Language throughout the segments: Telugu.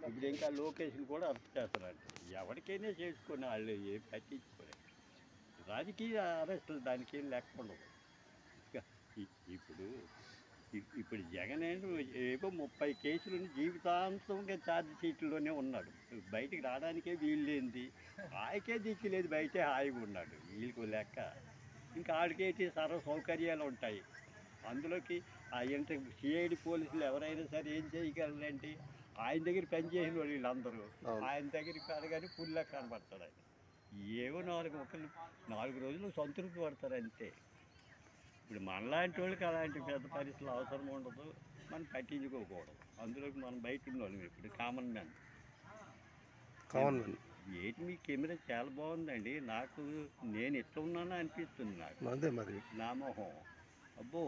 ఇప్పుడు ఇంకా లోకేష్ని కూడా అరెస్ట్ చేస్తున్నారు ఎవరికైనా చేసుకుని వాళ్ళు ఏం పట్టించుకోలేదు రాజకీయ అరెస్టులు దానికి ఏం లేకుండా ఇక ఇ- ఇప్పుడు ఇ- ఇప్పుడు జగన్ ఏంటో ఏవో ముప్పై కేసులు జీవితాంతంగా ఛార్జ్ షీట్లోనే ఉన్నాడు బయటికి రావడానికే వీలు లేనిది ఆయకే దిక్కు లేదు బయటే హాయిగా ఉన్నాడు వీళ్ళకు లెక్క ఇంకా ఆడికేటి సర్వ సౌకర్యాలు ఉంటాయి అందులోకి ఆ ఎంత సిఐడి పోలీసులు ఎవరైనా సరే ఏం చేయగలరంటే ఆయన దగ్గర పనిచేసిన వాళ్ళు వీళ్ళందరూ అవును. ఆయన దగ్గరికి కడగానే పుల్ల కనబడతాడు ఆయన ఏవో నాలుగు ఒకళ్ళు నాలుగు రోజులు సంతృప్తి పడతారు అంతే ఇప్పుడు మనలాంటి వాళ్ళకి అలాంటి పెద్ద పరిస్థితులు అవసరం ఉండదు మనం పట్టించుకోకూడదు అందులోకి మనం బయట ఉన్న వాళ్ళం ఇప్పుడు కామన్ మ్యాన్ కామన్ మ్యాన్ ఏంటి మీ కెమెరా చాలా బాగుందండి నాకు నేను ఎట్లా ఉన్నానో అనిపిస్తుంది నాకు అదే మరి నా మొహం అబ్బో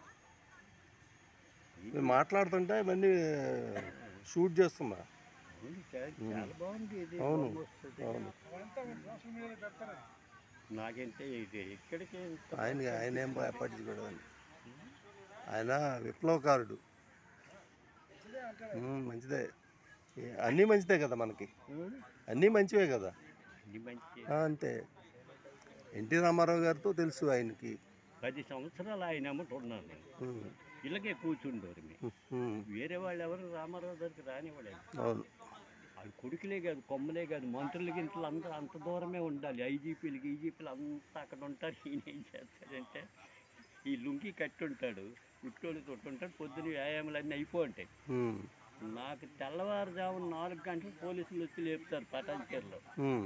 మీరు మాట్లాడుతుంటే ఇవన్నీ షూట్ చేస్తున్నా అవును, చాలా- చాలా బాగుంది ఇది అవును. బాగా వస్తుంది. అవును నాకంటే ఇది ఇక్కడికి ఇంత- ఆయన ఆయన ఏం పట్టించుకోవడం ఆయన విప్లవకారుడు ఉమ్, మంచిదే ఏ- అన్నీ మంచిదే కదా మనకి ఉం? అన్నీ మంచివే కదా ఇది మంచి ఆ, అంతే ఎన్టీ రామారావు గారితో తెలుసు ఆయనకి పది సంవత్సరాలు ఆయన అమ్మట ఉన్నాను నేను ఉమ్, ఇలాగే కూర్చుండోరు మీరు ఉమ్, వేరే వాళ్ళు ఎవరు రామారావు దగ్గరికి రానివ్వలేదు అవును వాళ్ళు కొడుకులే కాదు కొమ్మలే కాదు మంత్రులకి ఇంట్లో అందరూ అంత దూరమే ఉండాలి ఐజీపీలకి ఈజీపీలు అంతా అక్కడ ఉంటారు ఈయన ఏం చేస్తాడంటే ఈ లుంగి కట్టి ఉంటాడు ఉట్టోడు తొట్టుంటాడు పొద్దున వ్యాయామాలు అన్నీ అయిపోంటాయి ఉమ్, నాకు తెల్లవారుజామున నాలుగు గంటలు పోలీసులు వచ్చి లేపుతారు పటాన్చేరులో ఉమ్,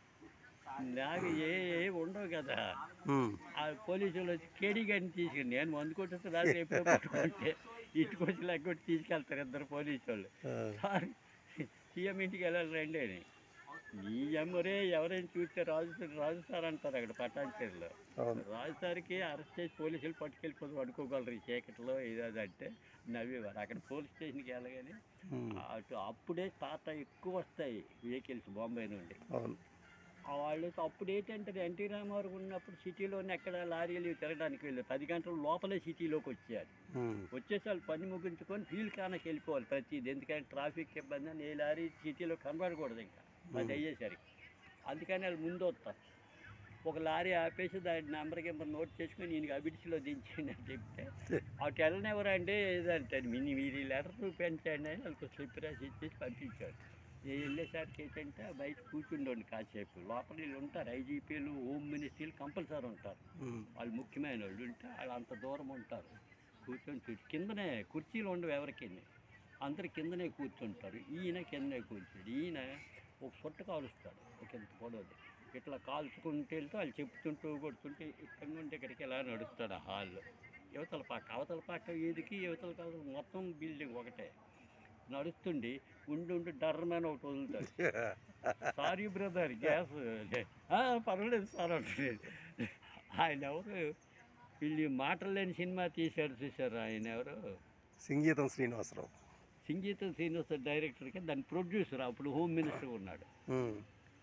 నాకు ఏ ఏ ఉండవు కదా ఉమ్, ఆ పోలీసులు వచ్చి కేడీ గారిని తీసుకుని నేను మందు కొట్టేస్తే రాత్రి ఎప్పుడో పట్టుకుంటే ఇటుకొచ్చి లెక్కొట్టి తీసుకెళ్తారు ఇద్దరు పోలీసు వాళ్ళు ఆ, సార్ సీఎం ఇంటికి వెళ్ళాలి రండి అని నీ అమ్మరే ఎవరైనా చూస్తే రాజు రాజు సార్ అంటారు అక్కడ పట్టాంచేరులో అవును రాజు సార్కి అరెస్ట్ చేసి పోలీసులు పట్టుకెళ్ళిపోతే పడుకోగలరు ఈ చీకటిలో ఇది అది అంటే నవ్వేవారు అక్కడ పోలీస్ స్టేషన్కి వెళ్ళగానే ఉమ్, అటు అప్పుడే తాత ఎక్కువ వస్తాయి వెహికల్స్ బాంబే నుండి అవును ఆ వాళ్ళు అప్పుడు ఏంటంటే ఎన్టీ రామారావు ఉన్నప్పుడు సిటీలోనే ఎక్కడ లారీలు తిరగడానికి వెళ్ళారు పది గంటల లోపలే సిటీలోకి వచ్చేయాలి ఉమ్, వచ్చేసి వాళ్ళు పని ముగించుకొని ఫీల్ కానకి వెళ్ళిపోవాలి ప్రతిది ఎందుకంటే ట్రాఫిక్ ఇబ్బంది అని ఏ లారీ సిటీలో కనబడకూడదు ఇంకా అది అయ్యేసరికి అందుకని వాళ్ళు ముందు వస్తారు ఒక లారీ ఆపేసి దాని నెంబర్ గింబర్ నోట్ చేసుకుని నేను అబిడ్స్లో దించండి అని చెప్తే అటు వెళ్ళనివ్వరండి ఏదంటే మీరు మీరు ఈ లెటర్ చూపించండి అని వాళ్ళకి స్లిప్ రాసి ఇచ్చేసి పంపించారు నేను వెళ్ళేసరికి ఏంటంటే బయట కూర్చుండండి కాసేపు లోపల వీళ్ళు ఉంటారు ఐజీపీలు హోమ్ మినిస్ట్రీలు కంపల్సరీ ఉంటారు ఉమ్, వాళ్ళు ముఖ్యమైన వాళ్ళు ఉంటే వాళ్ళు అంత దూరం ఉంటారు కూర్చొని చూసి కిందనే కుర్చీలు ఉండవు ఎవరికి అందరు కిందనే కూర్చుంటారు ఈయన కిందనే కూర్చుంటాడు ఈయన ఒక సొట్ట కాలుస్తాడు ఒక ఇంత పొడవుది ఇట్లా కాల్చుకుంటూ వెళ్తే వాళ్ళు చెప్తుంటూ కొడుతుంటే ఇక్కడ నుండి ఇక్కడికి ఇలా నడుస్తాడు ఆ హాల్లో యువతల పక్క అవతల పక్క వీధికి యువతల పక్క మొత్తం బిల్డింగ్ ఒకటే నడుస్తుండి ఉండి ఉండి డర్రమైన ఒకటి వదులుతాడు సారీ బ్రదర్ గ్యాస్ "ఆ, పర్వాలేదు సార్ అంటున్నాడు ఆయన ఎవరు వీళ్ళు మాటలు లేని సినిమా తీశాడు చూశారు ఆయన ఎవరు సంగీతం శ్రీనివాసరావు సంగీత శ్రీనివాస డైరెక్టర్కి దాని ప్రొడ్యూసర్ అప్పుడు హోమ్ మినిస్టర్ ఉన్నాడు ఉమ్,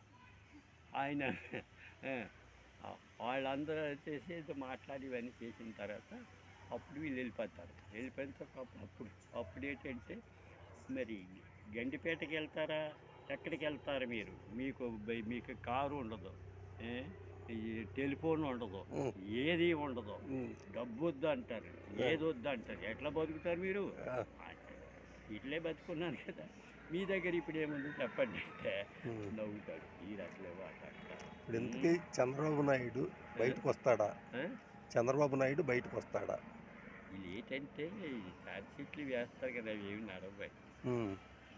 ఆయన ఆ, వాళ్ళందరూ చేసి ఏదో మాట్లాడి ఇవన్నీ చేసిన తర్వాత అప్పుడు వీళ్ళు వెళ్ళిపోతారు వెళ్ళిపోయిన తర్వాత అప్పుడు అప్పుడు అప్పుడు ఏంటంటే మరి గండిపేటకి వెళ్తారా ఎక్కడికి వెళ్తారు మీరు మీకు బై- మీకు కారు ఉండదు ఏ? ఈ టెలిఫోన్ ఉండదు ఉమ్, ఏది ఉండదు ఉమ్, డబ్బు వద్దు అంటారు ఏది వద్దు అంటారు ఎట్లా బతుకుతారు మీరు ఆ, ఇట్లే బతుకున్నాను కదా మీ దగ్గర ఇప్పుడు ఏముంది చెప్పండి అంటే ఉమ్. నవ్వుతాడు ఈ రసలే మాట్లాడతారు ఇప్పుడు ఇంతకీ చంద్రబాబు నాయుడు బయటకు వస్తాడా ఆ? చంద్రబాబు నాయుడు బయటకు వస్తాడా వీళ్ళు ఏంటంటే ఈ ఛార్జ్షీట్లు వేస్తారు కదా అవి ఏమి నడవాయి ఉమ్,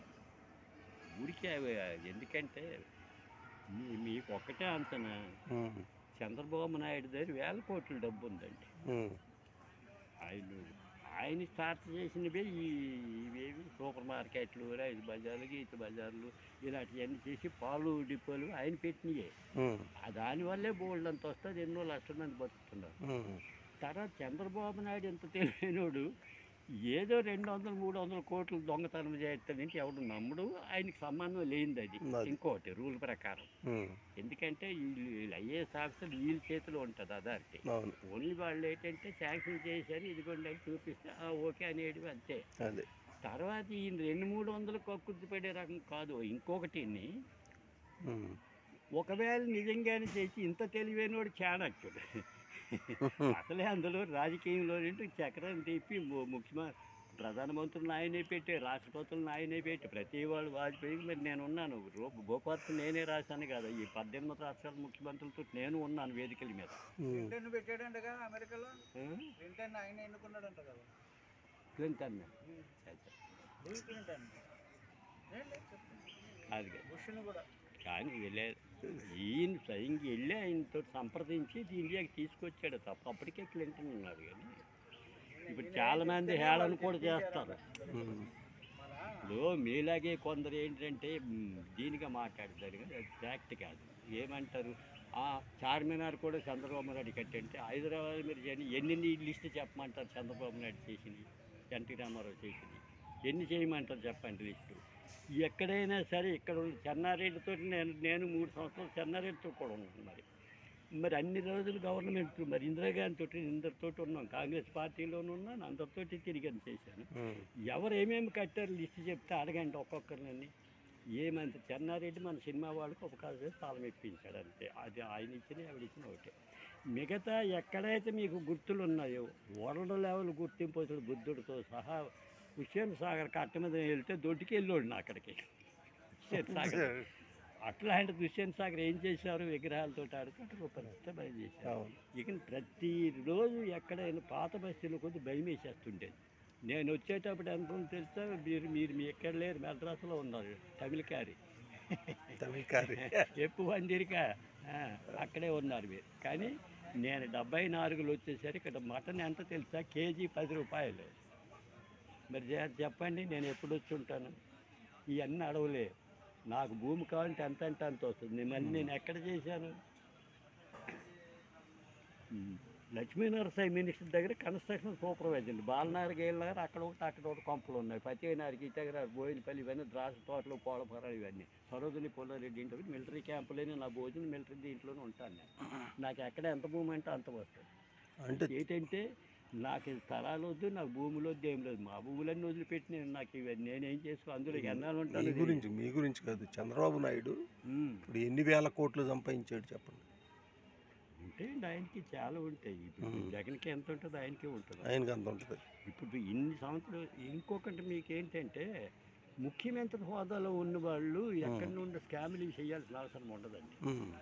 ఊరికే అవి ఎందుకంటే మీ- మీకు ఒక్కటే అంతనా ఉమ్, చంద్రబాబు నాయుడు దగ్గర వేల కోట్ల డబ్బు ఉందండి ఉమ్, ఆయన ఆయన స్టార్ట్ చేసినవే ఈ ఇవేవి సూపర్ మార్కెట్లు రైతు బజార్లు గీత బజార్లు ఇలాంటివన్నీ చేసి పాలు డిపోలు ఆయన పెట్టినయే ఉమ్, ఆ దానివల్లే బోల్డ్ అంత వస్తుంది ఎన్నో లక్షల మంది బతుకుతున్నారు ఉమ్, తర్వాత చంద్రబాబు నాయుడు ఎంత తెలివైనోడు ఏదో రెండు వందలు మూడు వందల కోట్లు దొంగతనం చేస్తాడంటే ఎవడు నమ్ముడు ఆయనకి సంబంధం లేనిది అది అది. ఇంకోటి రూల్ ప్రకారం ఉమ్, ఎందుకంటే వీళ్ళు వీళ్ళు ఐఏఎస్ ఆఫీసర్ వీళ్ళ చేతిలో ఉంటుంది అథారిటీ అవును ఓన్లీ వాళ్ళు ఏంటంటే శాంక్షన్ చేశారు ఇదిగోండి అని చూపిస్తే ఆ ఓకే అనేది అంతే అదే తర్వాత ఈ రెండు మూడు వందలు కక్కుర్తి పడే రకం కాదు ఇంకొకటి ఉమ్. ఒకవేళ నిజంగానే చేసి ఇంత తెలివైనవాడు చాణక్యుడు అసలే అందులో రాజకీయంలో నుండి చక్రం తిప్పి ము- ముఖ్యమంత్రి ప్రధానమంత్రులను ఆయనే పెట్టి రాష్ట్రపతులను ఆయనే పెట్టి ప్రతి వాళ్ళు వాజ్పేయి మరి నేను ఉన్నాను రో- గోపార్తు నేనే రాశాను కదా ఈ పద్దెనిమిది రాష్ట్రాల ముఖ్యమంత్రులతో నేను ఉన్నాను వేదికల మీద ఉమ్. క్లింటన్ పెట్టాడంటగా అమెరికాలో ఆ? క్లింటన్ ఆయన ఎన్నుకున్నాడంట కదా క్లింటన్ బిల్ క్లింటన్ ఏంటి? చెప్పు. కాదు కదా బుష్ను కూడా కానీ వెళ్ళే ఈయన స్వయంగా వెళ్ళి ఆయనతో సంప్రదించి ఇది ఇండియాకి తీసుకొచ్చాడు తప్ప అప్పటికే క్లింటన్ ఉన్నాడు కానీ ఇప్పుడు చాలా మంది హేళన కూడా చేస్తారు ఉమ్. ఇప్పుడు మీలాగే కొందరు ఏంటంటే మ్, దీనిగా మాట్లాడతారు కానీ అది ఫ్యాక్ట్ కాదు ఏమంటారు ఆ చార్మినార్ కూడా చంద్రబాబు నాయుడు కట్టంటే హైదరాబాద్ మీరు ఎన్ని ఎన్ని లిస్ట్ చెప్పమంటారు చంద్రబాబు నాయుడు చేసింది ఎన్టీ రామారావు చేసింది ఎన్ని చేయమంటారు చెప్పండి లిస్టు ఎక్కడైనా సరే ఇక్కడ ఉన్న చెన్నారెడ్డితో నేను నేను మూడు సంవత్సరాలు చెన్నారెడ్డితో కూడా ఉన్నాను మరి మరి అన్ని రోజులు గవర్నమెంట్ మరి ఇందిరాగాంధీ తోటి ఇందరితోటి ఉన్నాం కాంగ్రెస్ పార్టీలోనూ ఉన్నాను అందరితోటి తిరిగి చేశాను ఉమ్. ఎవరు ఏమేమి కట్టారు లిస్ట్ చెప్తే అడగండి ఒక్కొక్కరిని ఏమంత చెన్నారెడ్డి మన సినిమా వాళ్ళకి ఉపకారం చేసి తాళం ఇప్పించాడు అంతే అది ఆయన ఇచ్చిన ఆవిడ ఇచ్చిన ఒకటే మిగతా ఎక్కడైతే మీకు గుర్తులు ఉన్నాయో వరల్డ్ లెవెల్ గుర్తింపు వచ్చిన బుద్ధుడితో సహా హుస్సేన్ సాగర్ కట్ట మీద వెళ్తే దొడ్డికి వెళ్ళోడు నా అక్కడికి హుస్సేన్ సాగర్ అట్లాంటి హుస్సేన్ సాగర్ ఏం చేశారు విగ్రహాలతో ఆడుతూ అక్కడ ఒక పెద్ద భయం చేశారు అవును. ఇక ప్రతిరోజు ఎక్కడైనా పాత బస్తీలో కొద్ది భయం వేసేస్తుండేది నేను వచ్చేటప్పుడు ఎంత ఉందో తెలుసా మీరు మీరు మీ ఎక్కడ లేరు మెడ్రాస్లో ఉన్నారు తమిళకారి తమిళకారి ఎప్పు వందిరిక అక్కడే ఉన్నారు మీరు కానీ నేను డెబ్బై నాలుగులో వచ్చేసరికి ఇక్కడ మటన్ ఎంత తెలుసా కేజీ పది రూపాయలు మరి జర చెప్పండి నేను ఎప్పుడు వచ్చి ఉంటాను ఇవన్నీ అడవులే నాకు భూమి కావాలంటే ఎంత అంటే అంత వస్తుంది మళ్ళీ నేను ఎక్కడ చేశాను ఉమ్, లక్ష్మీనరసాయి మినిస్టర్ దగ్గర కన్స్ట్రక్షన్ సూపర్వైజర్ బాలనారు గేళ్ళ దగ్గర అక్కడ ఒకటి అక్కడ ఒకటి కొంపలు ఉన్నాయి పతినారికి దగ్గర బోయినపల్లి ఇవన్నీ ద్రాక్ష తోటలు పోలపరాలు ఇవన్నీ సరోజిని పుల్లారెడ్డి ఇంటి మిలిటరీ క్యాంపులోనే నా భోజనం మిలిటరీ దీంట్లోనే ఉంటాను నేను నాకు ఎక్కడ ఎంత భూమి అంటే అంత వస్తుంది అంటే ఏంటంటే నాకు ఈ స్థలాలు వద్దు నాకు భూములు వద్దు ఏం లేదు మా భూములన్నీ వదిలిపెట్టి నేను నాకు ఇవన్నీ నేనేం చేసుకో అందులో ఎన్నాళ్ళు మీ ఉంటాను గురించి మీ గురించి కాదు చంద్రబాబు నాయుడు ఉమ్. ఇప్పుడు ఎన్ని వేల కోట్లు సంపాదించాడు చెప్పండి ఉంటే ఆయనకి చాలా ఉంటాయి ఇప్పుడు మ్మ్. జగన్కి ఎంత ఉంటుందో ఆయనకి ఉంటుంది ఆయనకి అంత ఉంటుంది ఇప్పుడు ఇన్ని సంవత్సరాలు ఇంకొకటి మీకు ఏంటంటే ముఖ్యమంత్రి హోదాలో ఉన్న వాళ్ళు ఎక్కడి నుండి స్కామ్లు చేయాల్సిన అవసరం ఉండదండి ఉమ్.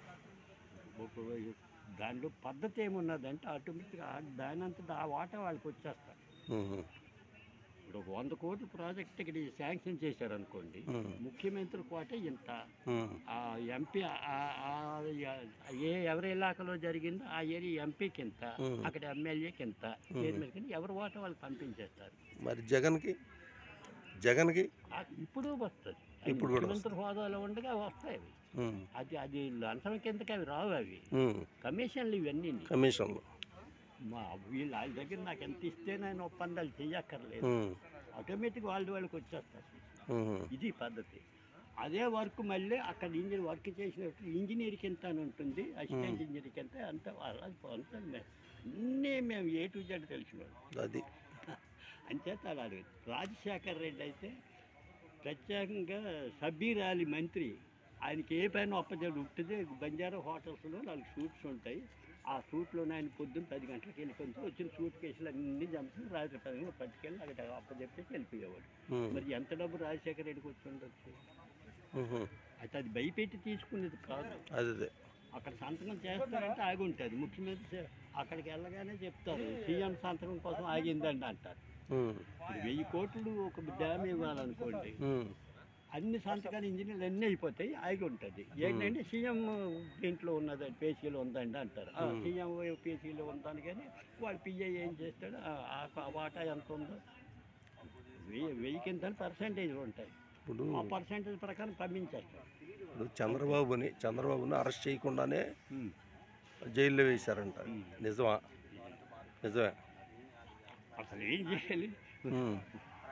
ఒక- దానిలో పద్ధతి ఏమున్నదంటే ఆటోమేటిక్గా దాని అంతటా ఆ వాటా వాళ్ళకి వచ్చేస్తారు ఉమ్. ఇప్పుడు ఒక వంద కోట్ల ప్రాజెక్ట్ ఇక్కడ శాంక్షన్ చేశారనుకోండి ఉమ్. ముఖ్యమంత్రి కోట ఇంత ఉమ్. ఆ ఎంపీ ఆ- ఆ- ఏ ఎవరి ఇలాకాలో జరిగిందో ఆ ఏరియా ఎంపీకి ఇంత మ్మ్. అక్కడ ఎమ్మెల్యేకి ఇంత చైర్మన్ కింద ఎవరి ఓట వాళ్ళు పంపించేస్తారు మరి జగన్కి జగన్కి ఆ- ఇప్పుడు వస్తుంది ఇప్పుడు కూడా ముఖ్యమంత్రి హోదాలో ఉండగా వస్తాయి అవి ఉమ్. అది అది లంచం కిందకి అవి రావు అవి ఉమ్. కమిషన్లు ఇవన్నీ కమిషన్లు మా వీళ్ళు వాళ్ళ దగ్గర నాకు ఎంత ఇస్తే నేను ఒప్పందాలు చెయ్యక్కర్లేదు ఉమ్. ఆటోమేటిక్ వాళ్ళు వాళ్ళకి వచ్చేస్తారు ఉమ్. ఇది పద్ధతి అదే వర్క్ మళ్ళీ అక్కడ ఇంజనీర్ వర్క్ చేసినట్టు ఇంజనీర్కి ఎంత అని ఉంటుంది అసిస్టెంట్ ఇంజనీర్కి ఎంత అంత అలా అంత అన్నీ మేము ఏ టు జెడ్ తెలిసిన వాళ్ళు అది అంచేత అలా అడిగారు రాజశేఖర్ రెడ్డి అయితే ప్రత్యేకంగా సబ్బీర్ అలీ మంత్రి ఆయనకి ఏ పైన ఒప్పజడు ఉంటుంది బంజారా హోటల్స్లో నాలుగు షూట్స్ ఉంటాయి ఆ షూట్లోనే ఆయన పొద్దున్న పది గంటలకు వెళ్ళిపోతే వచ్చిన సూట్ కేసులు అన్నీ చంపి రాత్రి పది గంటలకు పట్టుకెళ్ళి అక్కడ అప్పచెప్పేసి వెళ్ళిపోయేవాడు ఉమ్. మరి ఎంత డబ్బు రాజశేఖర రెడ్డికి వచ్చి ఉండొచ్చు ఉహు. అయితే అది భయపెట్టి తీసుకునేది కాదు అదే అదే అక్కడ సంతకం చేస్తారంటే ఆగి ఉంటుంది ముఖ్యమంత్రి చే- అక్కడికి వెళ్ళగానే చెప్తారు సీఎం సంతకం కోసం ఆగిందండి అంటారు ఉమ్. ఇప్పుడు వెయ్యి కోట్లు ఒక డ్యామ్ ఇవ్వాలనుకోండి ఉమ్. అన్ని సంతకాలు ఇంజనీర్లు అన్నీ అయిపోతాయి ఆగి ఉంటుంది ఏంటంటే సీఎం దీంట్లో ఉన్నది పేసీలో ఉందండి అంటారు ఆ, Hmm. సీఎం పేసీలో ఉందని కానీ వాడు పిఐ ఏం చేస్తాడు ఆ- ఆ వాటా ఎంత ఉందో వెయ్యి వెయ్యి కింద పర్సంటేజ్లు ఉంటాయి ఇప్పుడు ఆ పర్సంటేజ్ ప్రకారం పంపించేస్తారు ఇప్పుడు చంద్రబాబుని చంద్రబాబుని అరెస్ట్ చేయకుండానే Hmm. జైల్లో వేశారంట Hmm. నిజమా నిజమే అసలు ఏం చేయాలి ఉమ్.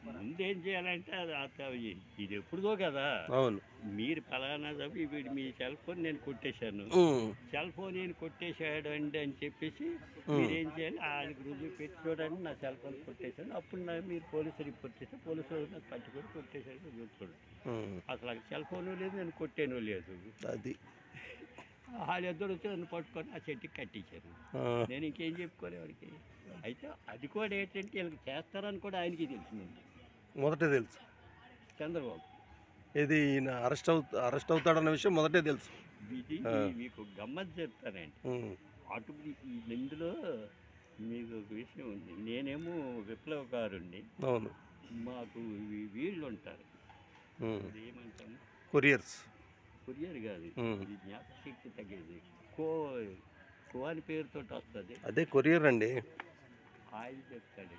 ముందు ఏం చేయాలంటే అది ఆ- ఇది ఎప్పుడుదో కదా అవును మీరు ఫలానా తప్పి వీడు మీ సెల్ ఫోన్ నేను కొట్టేశాను ఉమ్, సెల్ ఫోన్ నేను కొట్టేశాడు అండి అని చెప్పేసి ఉమ్, మీరు ఏం చేయాలి ఆయనకు రుజువు పెట్టి చూడండి నా సెల్ ఫోన్ కొట్టేశాను అప్పుడు నా మీరు పోలీసు రిపోర్ట్ చేస్తే పోలీసు వాళ్ళు నాకు పట్టుకొని కొట్టేశాడు చూసుకోండి ఉమ్, అసలు ఆ సెల్ ఫోన్ లేదు నేను కొట్టాను లేదు అది వాళ్ళిద్దరు వచ్చి నన్ను పట్టుకొని ఆ చెట్టుకి కట్టించారు ఆ, నేను ఇంకేం చెప్పుకోలే వాడికి అయితే అది కూడా ఏంటంటే వీళ్ళకి చేస్తారని కూడా ఆయనకి తెలిసింది మొదటే తెలుసు చంద్రబాబు ఇది ఈయన అరెస్ట్ అవు అరెస్ట్ అవుతాడన్న విషయం మొదటే తెలుసు ఇది ఆ. మీకు గమ్మత్ చెప్తానండి ఉమ్, అటు ఈ ఇందులో మీకు ఒక విషయం ఉంది నేనేమో విప్లవకారుణ్ణి అవును మాకు వీ- వీళ్ళు ఉంటారు ఉమ్, ఇది ఏమంటాము కొరియర్స్ కొరియర్ కాదు ఉమ్. ఇది జ్ఞాపశక్తి తగ్గేది కో కో అని పేరుతో వస్తుంది అదే కొరియర్ అండి ఆయన చెప్తాడు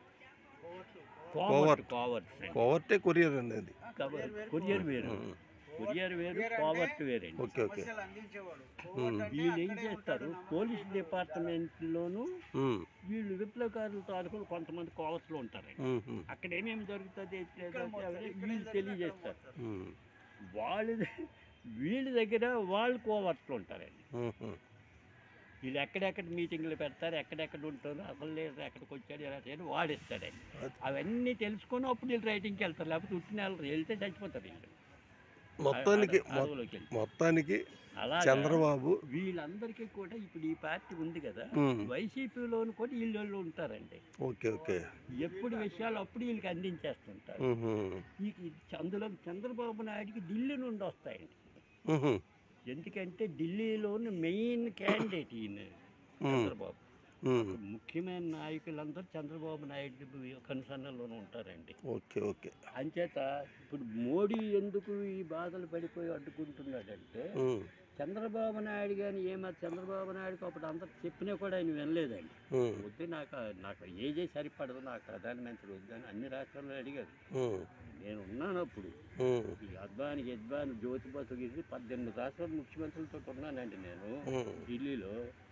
కోవర్టు, కోవర్ట్ కోవర్ట్ కోవర్టే కొరియర్ అండి అది కొరియర్ వేరు ఉమ్, కొరియర్ వేరు కొరియర్ అంటే కోవర్ట్ వేరండి ఓకే ఓకే సమస్యలు అందించేవాడు ఉమ్. కోవర్టు అంటే వీళ్ళు ఏం అక్కడే చేస్తారు ఉంటాడు, పోలీస్ నమ్మకం డిపార్ట్మెంట్లోనూ ఉమ్, వీళ్ళు విప్లవకారులతో అనుకుని కొంతమంది కోవర్స్లో ఉంటారండి ఉమ్, ఉమ్, అక్కడ ఏమేమి జరుగుతుంది ఏంటి లేదు ఇక్కడ అంటే మోస్తారు, అవన్నీ ఇక్కడ వీళ్ళు జరిగినా తెలియజేస్తారు అక్కడ మోస్తారు. ఉమ్, వాళ్ళు వీళ్ళ దగ్గర వాళ్ళు కోవర్ట్లు ఉంటారండి ఉమ్, ఉమ్, వీళ్ళు ఎక్కడెక్కడ మీటింగ్లు పెడతారు ఎక్కడెక్కడ ఉంటారు అసలు లేదు ఎక్కడికి వచ్చాడు ఎలా చేయని వాడిస్తాడండి అది. అవన్నీ తెలుసుకొని అప్పుడు వీళ్ళు రైటింగ్కి వెళ్తారు లేకపోతే ఉట్టిన వెళ్తారు వెళ్తే చచ్చిపోతారు వీళ్ళు మొత్తానికి అడ- మొ- అడవులోకి వెళ్ళి మొత్తానికి అలా చంద్రబాబు వీళ్ళందరికీ కూడా ఇప్పుడు ఈ పార్టీ ఉంది కదా ఉమ్, వైసీపీలోను కూడా వీళ్ళు ఉంటారండి ఓకే ఓకే ఎప్పుడు విషయాలు అప్పుడు వీళ్ళకి అందించేస్తుంటారు ఉమ్, ఉమ్, ఈ ఈ అందులో చంద్రబాబు నాయుడికి ఢిల్లీ నుండి వస్తాయండి ఉమ్, ఎందుకంటే ఢిల్లీలోని మెయిన్ క్యాండిడేట్ ఈయన ఉమ్, చంద్రబాబు ఉమ్, ముఖ్యమైన నాయకులందరూ చంద్రబాబు నాయుడు కనుసన్నల్లోనే ఉంటారండి ఓకే ఓకే అంచేత ఇప్పుడు మోడీ ఎందుకు ఈ బాధలు పడిపోయి అడ్డుకుంటున్నాడంటే ఉమ్, చంద్రబాబు నాయుడు కానీ ఏమో చంద్రబాబు నాయుడుకి అప్పుడు అందరు చెప్పినా కూడా ఆయన వినలేదండి ఉమ్, వద్దు నాకు నాకు ఏజే సరిపడదు నాకు ప్రధానమంత్రి వద్దు అని అన్ని రాష్ట్రాల్లో అడిగారు ఉమ్, నేను ఉన్నాను అప్పుడు ఉమ్, ఈ అద్వాని యద్వాని జ్యోతి బసు పద్దెనిమిది రాష్ట్రాల ముఖ్యమంత్రులతో ఉన్నానండి నేను ఉమ్, ఢిల్లీలో